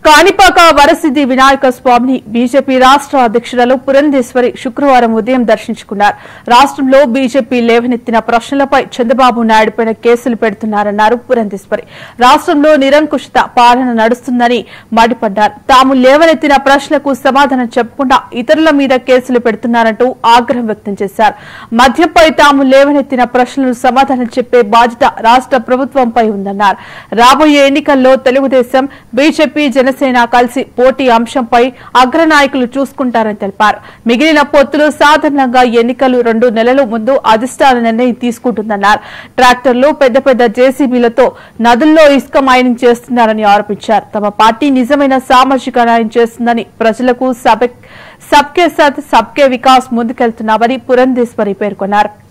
కాణిపాక వరసిద్ధి వినాయక స్వామిని బీజేపీ రాష్ట్ర అధ్యక్షురాలు పురంధేశ్వరి శుక్రవారం ఉదయం దర్శించుకున్నారు రాష్ట్రంలో బీజేపీ లేవనెత్తిన ప్రశ్నలపై చంద్రబాబు నాయుడుపైన కేసులు పెడుతున్నారన్నారు పురంధేశ్వరి రాష్ట్రంలో నిరంకుశత పాలన నడుస్తుందని మండిపడ్డారు తాము లేవనెత్తిన ప్రశ్నలకు సమాధానం చెప్పకుండా ఇతరుల మీద కేసులు పెడుతున్నారంటూ ఆగ్రహం వ్యక్తం చేశారు మద్యంపై తాము లేవనెత్తిన ప్రశ్నలకు సమాధానం చెప్పే బాధ్యత రాష్ట్ర ప్రభుత్వంపై ఉందన్నారు రాబోయే ఎన్నికల్లో తెలుగుదేశం బీజేపీ జనసేన కలిసి పోటీ అంశంపై అగ్రనాయకులు చూసుకుంటారని తెలిపారు మిగిలిన పొత్తులు సాధారణంగా ఎన్నికలు రెండు నెలల ముందు అధిష్టాన నిర్ణయం తీసుకుంటుందన్నారు ట్రాక్టర్లు పెద్ద పెద్ద జేసీబీలతో నదుల్లో ఇసుక మైనింగ్ చేస్తున్నారని ఆరోపించారు తమ పార్టీ నిజమైన సామాజిక న్యాయం చేస్తుందని ప్రజలకు సబ్ సబ్కే సత్ సబ్కే వికాస్ ముందుకెళ్తున్నామని పురంధేశ్వరి పేర్కొన్నారు